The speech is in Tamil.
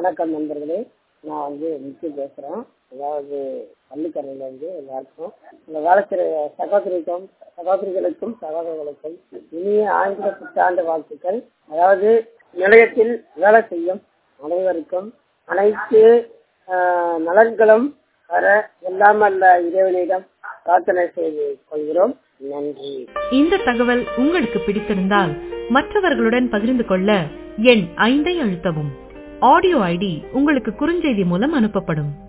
வணக்கம் நண்பர்களே நான் வந்து முக்கிய பேசுகிறேன் அதாவது பள்ளிக்கரையில இருந்து எல்லாருக்கும் இந்த வேலை செய்கிற சகோதரிக்கும் சகோதரிகளுக்கும் சகோதரர்களுக்கும் இனிய ஆங்கில புத்தாண்டு வாழ்த்துக்கள் அதாவது நிலையத்தில் வேலை செய்யும் அனைவருக்கும் அனைத்து ஆஹ், நலன்களும் வர எல்லாம் அல்ல இறைவனிடம் பிரார்த்தனை செய்து கொள்கிறோம் நன்றி இந்த தகவல் உங்களுக்கு பிடித்திருந்தால் மற்றவர்களுடன் பகிர்ந்து கொள்ள எண் ஐந்தை அழுத்தவும் ஆடியோ ஐடி உங்களுக்கு குறுஞ்செய்தி மூலம் அனுப்பப்படும்